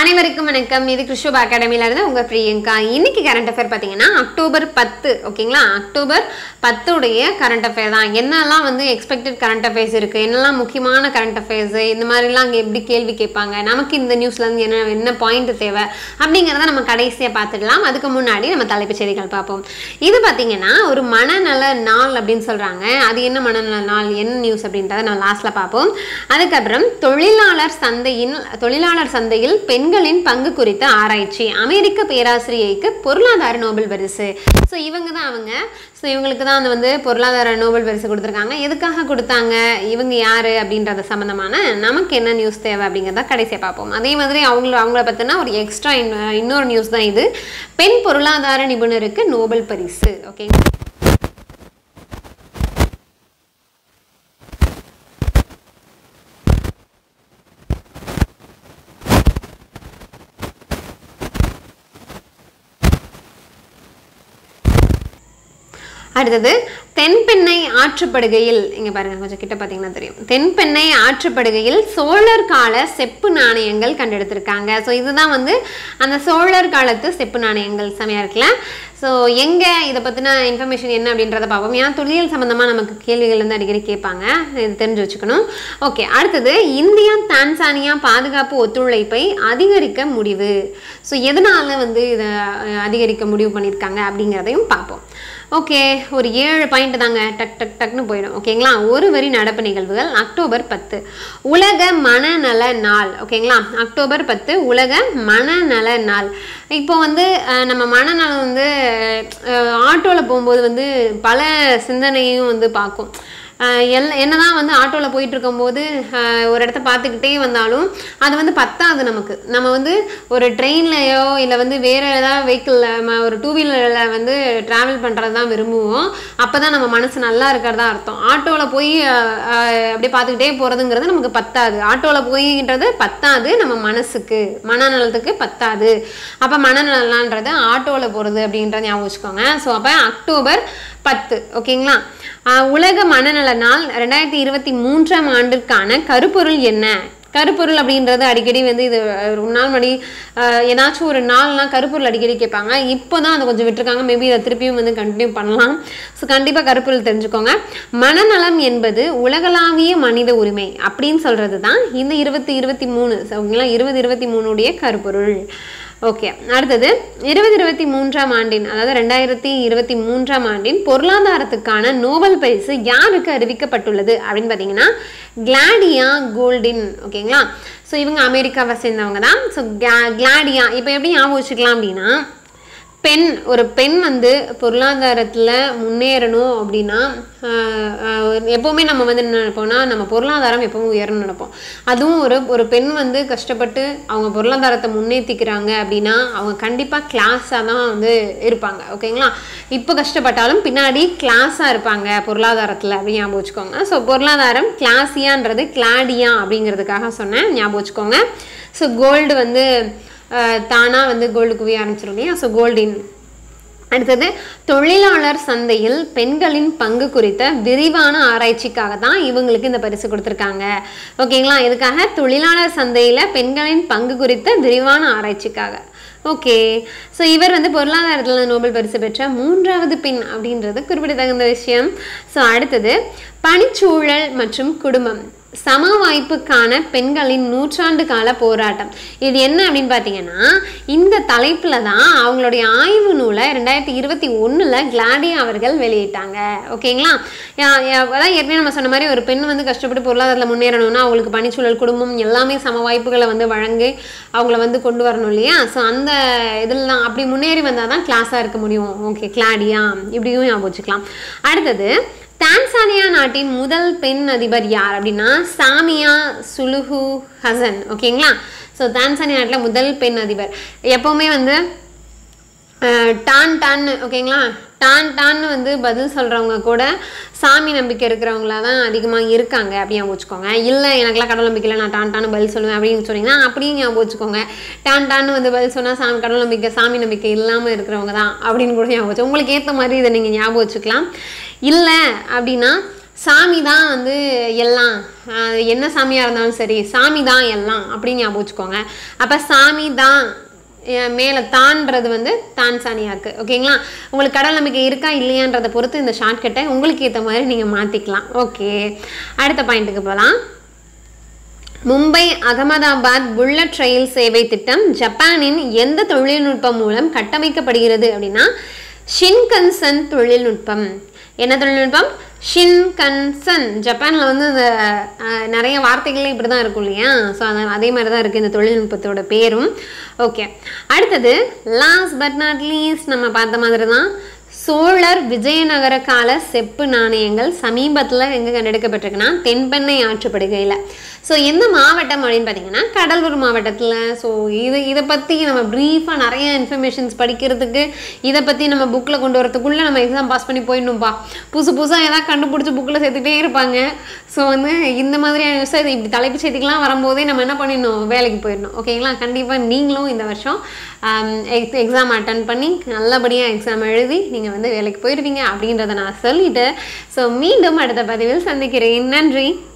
அனைவருக்கும் வணக்கம் இது கிருஷ்ணபா அகாடமியில இருந்து உங்க பிரியங்கா இன்னைக்கு கரண்ட் அஃபேர் பார்த்தீங்கன்னா அக்டோபர் பத்து ஓகேங்களா அக்டோபர் பத்துடைய கரண்ட் அஃபேர் தான் என்னெல்லாம் வந்து எக்ஸ்பெக்டட் கரண்ட் அஃபேர்ஸ் இருக்கு என்னெல்லாம் முக்கியமான கரண்ட் அஃபேர்ஸ் இந்த மாதிரிலாம் அங்கே எப்படி கேள்வி கேட்பாங்க நமக்கு இந்த நியூஸ்ல இருந்து என்ன என்ன பாயிண்ட் தேவை அப்படிங்கிறத நம்ம கடைசியாக பார்த்துடலாம் அதுக்கு முன்னாடி நம்ம தலைப்புச் செய்திகள் பார்ப்போம் இது பார்த்தீங்கன்னா ஒரு மனநல நாள் அப்படின்னு சொல்றாங்க அது என்ன மனநல நாள் என்ன நியூஸ் அப்படின்றத நம்ம லாஸ்ட்ல பார்ப்போம் அதுக்கப்புறம் தொழிலாளர் சந்தையின் தொழிலாளர் சந்தையில் பெண்களின் பங்கு குறித்த ஆராய்ச்சி அமெரிக்க பேராசிரியைக்கு பொருளாதார நோபல் பரிசு ஸோ இவங்க தான் அவங்க ஸோ இவங்களுக்கு தான் அந்த வந்து பொருளாதார நோபல் பரிசு கொடுத்துருக்காங்க எதுக்காக கொடுத்தாங்க இவங்க யாரு அப்படின்றத சம்மந்தமான நமக்கு என்ன நியூஸ் தேவை அப்படிங்கிறத கடைசியாக பார்ப்போம் அதே மாதிரி அவங்கள அவங்கள பற்றினா ஒரு எக்ஸ்ட்ரா இன்னொரு நியூஸ் தான் இது பெண் பொருளாதார நிபுணருக்கு நோபல் பரிசு ஓகேங்க அடுத்தது தென்பெண்ணை ஆற்றுப்படுகையில் இங்க பாருங்க கொஞ்சம் கிட்ட பார்த்தீங்கன்னா தெரியும் தென்பெண்ணை ஆற்றுப்படுகையில் சோழர் கால செப்பு நாணயங்கள் கண்டெடுத்திருக்காங்க ஸோ இதுதான் வந்து அந்த சோழர் காலத்து செப்பு நாணயங்கள் செமையா இருக்குல்ல ஸோ எங்கே இதை பற்றின இன்ஃபர்மேஷன் என்ன அப்படின்றத பார்ப்போம் ஏன்னா தொழில் சம்மந்தமாக நமக்கு கேள்விகள் வந்து அடிக்கடி கேட்பாங்க இது தெரிஞ்சு வச்சுக்கணும் ஓகே அடுத்தது இந்தியா தான்சானியா பாதுகாப்பு ஒத்துழைப்பை அதிகரிக்க முடிவு ஸோ எதனால வந்து இதை அஹ், அதிகரிக்க முடிவு பண்ணியிருக்காங்க அப்படிங்கிறதையும் பார்ப்போம் ஓகே ஒரு ஏழு பாயிண்ட் தாங்க டக் டக் டக்னு போயிடும் ஓகேங்களா ஒரு வரி நடப்பு நிகழ்வுகள் அக்டோபர் பத்து உலக மனநல நாள் ஓகேங்களா அக்டோபர் பத்து உலக மனநல நாள் இப்போ வந்து அஹ், நம்ம மனநலம் வந்து ஆட்டோவில் போகும்போது வந்து பல சிந்தனையும் வந்து பார்க்கும் அஹ் எல் என்னதான் வந்து ஆட்டோவில் போயிட்டு இருக்கும்போது அஹ் ஒரு இடத்த பார்த்துக்கிட்டே வந்தாலும் அது வந்து பத்தாது நமக்கு நம்ம வந்து ஒரு ட்ரெயின்லையோ இல்லை வந்து வேறு ஏதாவது வெஹிக்கிளில் ஒரு டூ வீலரில் வந்து ட்ராவல் பண்ணுறது தான் விரும்புவோம் அப்போ தான் நம்ம மனசு நல்லா இருக்கிறதா அர்த்தம் ஆட்டோவில் போய் அஹ், அஹ், அப்படியே பார்த்துக்கிட்டே போகிறதுங்கிறது நமக்கு பத்தாது ஆட்டோவில் போயின்றது பத்தாது நம்ம மனசுக்கு மனநலத்துக்கு பத்தாது அப்போ மனநலன்றது ஆட்டோவில் போகிறது அப்படின்றத ஞாபகம் வச்சுக்கோங்க ஸோ அப்போ அக்டோபர் பத்து ஓகேங்களா ஆஹ் உலக மனநல நாள் ரெண்டாயிரத்தி இருபத்தி மூன்றாம் ஆண்டிற்கான கருப்பொருள் என்ன கருப்பொருள் அப்படின்றது அடிக்கடி வந்து இது அஹ், ரொம்ப நாள் முன்னாடி ஆஹ், ஏதாச்சும் ஒரு நாள்லாம் கருப்பொருள் அடிக்கடி கேட்பாங்க இப்போ தான் அதை கொஞ்சம் விட்டுருக்காங்க மேபி இதை திருப்பியும் வந்து கண்டினியூ பண்ணலாம் ஸோ கண்டிப்பாக கருப்பொருள் தெரிஞ்சுக்கோங்க மனநலம் என்பது உலகளாவிய மனித உரிமை அப்படின்னு சொல்கிறது தான் இந்த இருபத்தி இருபத்தி மூணு ஓகேங்களா இருபது இருபத்தி மூணுடைய கருப்பொருள் ஓகே அடுத்தது இருபது இருபத்தி மூன்றாம் ஆண்டின் அதாவது ரெண்டாயிரத்தி இருபத்தி மூன்றாம் ஆண்டின் பொருளாதாரத்துக்கான நோபல் பரிசு யாருக்கு அறிவிக்கப்பட்டுள்ளது அப்படின்னு பார்த்தீங்கன்னா கிளாடியா கோல்டின் ஓகேங்களா ஸோ இவங்க அமெரிக்காவை சேர்ந்தவங்க தான் ஸோ கிளாடியா இப்போ எப்படி ஞாபகம் வச்சுக்கலாம் அப்படின்னா பெண் ஒரு பெண் வந்து பொருளாதாரத்தில் முன்னேறணும் அப்படின்னா ஆஹ், ஆஹ், எப்போவுமே நம்ம வந்து என்ன நினைப்போம்னா நம்ம பொருளாதாரம் எப்பவும் உயரணும்னு நினைப்போம் அதுவும் ஒரு ஒரு பெண் வந்து கஷ்டப்பட்டு அவங்க பொருளாதாரத்தை முன்னேற்றிக்கிறாங்க அப்படின்னா அவங்க கண்டிப்பாக கிளாஸாக தான் வந்து இருப்பாங்க ஓகேங்களா இப்போ கஷ்டப்பட்டாலும் பின்னாடி கிளாஸாக இருப்பாங்க பொருளாதாரத்தில் அப்படின்னு ஞாபகம் வச்சுக்கோங்க ஸோ பொருளாதாரம் கிளாஸியான்றது கிளாடியா அப்படிங்கிறதுக்காக சொன்னேன் ஞாபகம் வச்சுக்கோங்க ஸோ கோல்டு வந்து தானாக வந்து கோல்டு குவிய ஆரம்பிச்சிடும் இல்லையா ஸோ கோல்டின் அடுத்தது தொழிலாளர் சந்தையில் பெண்களின் பங்கு குறித்த விரிவான ஆராய்ச்சிக்காக தான் இவங்களுக்கு இந்த பரிசு கொடுத்துருக்காங்க ஓகேங்களா இதுக்காக தொழிலாளர் சந்தையில் பெண்களின் பங்கு குறித்த விரிவான ஆராய்ச்சிக்காக ஓகே ஸோ இவர் வந்து பொருளாதாரத்தில் நோபல் பரிசு பெற்ற மூன்றாவது பெண் அப்படின்றது குறிப்பிடத்தகுந்த விஷயம் ஸோ அடுத்தது பணிச்சூழல் மற்றும் குடும்பம் சம வாய்ப்புக்கான பெண்களின் நூற்றாண்டு கால போராட்டம் இது என்ன அப்படின்னு பார்த்தீங்கன்னா இந்த தலைப்பில் தான் அவங்களுடைய ஆய்வு நூலை ரெண்டாயிரத்தி இருபத்தி ஒன்றில் கிளாடியா அவர்கள் வெளியிட்டாங்க ஓகேங்களா யா- யா- அதான் ஏற்கனவே நம்ம சொன்ன மாதிரி ஒரு பெண் வந்து கஷ்டப்பட்டு பொருளாதாரத்தில் முன்னேறணும்னா அவங்களுக்கு பணிச்சூழல் குடும்பம் எல்லாமே சம வாய்ப்புகளை வந்து வழங்கி அவங்கள வந்து கொண்டு வரணும் இல்லையா ஸோ அந்த இதில் தான் அப்படி முன்னேறி வந்தால் தான் கிளாஸாக இருக்க முடியும் ஓகே கிளாடியா இப்படியும் ஞாபகம் வச்சுக்கலாம் அடுத்தது தான்சானியா நாட்டின் முதல் பெண் அதிபர் யார் அப்படின்னா சாமியா சுலுஹு ஹசன் ஓகேங்களா ஸோ தான்சானியா நாட்டில் முதல் பெண் அதிபர் எப்போவுமே வந்து அஹ், டான் டான் ஓகேங்களா டான் டான்னு வந்து பதில் சொல்கிறவங்க கூட சாமி நம்பிக்கை இருக்கிறவங்களா தான் அதிகமாக இருக்காங்க அப்படி ஞாபகம் வச்சுக்கோங்க இல்லை எனக்குலாம் கடவுள் நம்பிக்கை இல்லை நான் டான் டான்னு பதில் சொல்லுவேன் அப்படின்னு சொன்னீங்கன்னா அப்படியும் ஞாபகம் வச்சுக்கோங்க டான் டான்னு வந்து பதில் சொன்னால் சாமி கடவுள் நம்பிக்கை சாமி நம்பிக்கை இல்லாமல் இருக்கிறவங்க தான் அப்படின்னு கூட ஞாபகம் வச்சு உங்களுக்கு ஏற்ற மாதிரி இதை நீங்கள் ஞாபகம் வச்சுக்கலாம் இல்லை அப்படின்னா சாமி தான் வந்து எல்லாம் ஆஹ் என்ன சாமியாக இருந்தாலும் சரி சாமி தான் எல்லாம் அப்படின்னு ஞாபகம் வச்சுக்கோங்க அப்போ சாமி தான் மேலே தான்றது வந்து தான் சாணியாக்கு ஓகேங்களா உங்களுக்கு கடவுள் நம்பிக்கை இருக்கா இல்லையான்றதை பொறுத்து இந்த ஷார்ட்கட்டை உங்களுக்கு ஏற்ற மாதிரி நீங்கள் மாற்றிக்கலாம் ஓகே அடுத்த பாயிண்ட்டுக்கு போகலாம் மும்பை அகமதாபாத் புல்லட் ரயில் சேவை திட்டம் ஜப்பானின் எந்த தொழில்நுட்பம் மூலம் கட்டமைக்கப்படுகிறது அப்படின்னா ஷின்கன்சன் தொழில்நுட்பம் என்ன தொழில்நுட்பம் ஷின்கன்சன் ஜப்பானில் வந்து இந்த அஹ், நிறைய வார்த்தைகளே இப்படி தான் இருக்கும் இல்லையா ஸோ அதே மாதிரி தான் இருக்குது இந்த தொழில்நுட்பத்தோட பேரும் ஓகே அடுத்தது லாஸ்ட் பட் நாட் லீஸ்ட் நம்ம பார்த்த மாதிரி தான் சோழர் விஜயநகர கால செப்பு நாணயங்கள் சமீபத்தில் எங்கே கண்டெடுக்கப்பட்டிருக்குன்னா தென்பெண்ணை ஆற்றுப்படுகையில் ஸோ எந்த மாவட்டம் அப்படின்னு பார்த்தீங்கன்னா கடலூர் மாவட்டத்தில் ஸோ இது இதை பற்றி நம்ம ப்ரீஃபாக நிறைய இன்ஃபர்மேஷன்ஸ் படிக்கிறதுக்கு இதை பற்றி நம்ம புக்கில் கொண்டு வரதுக்குள்ளே நம்ம எக்ஸாம் பாஸ் பண்ணி போயிடணும்ப்பா புதுசு புதுசாக ஏதாவது கண்டுபிடிச்சி புக்கில் சேர்த்துட்டே இருப்பாங்க ஸோ வந்து இந்த மாதிரியான நியூஸ் இது இப்படி தலைப்பு செய்திகள்லாம் வரும்போதே நம்ம என்ன பண்ணிடணும் வேலைக்கு போயிடணும் ஓகேங்களா கண்டிப்பாக நீங்களும் இந்த வருஷம் எக்ஸாம் அட்டன் பண்ணி நல்லபடியாக எக்ஸாம் எழுதி நீங்கள் வந்து வேலைக்கு போயிடுவீங்க அப்படின்றத நான் சொல்லிட்டு ஸோ மீண்டும் அடுத்த பதிவில் சந்திக்கிறேன் நன்றி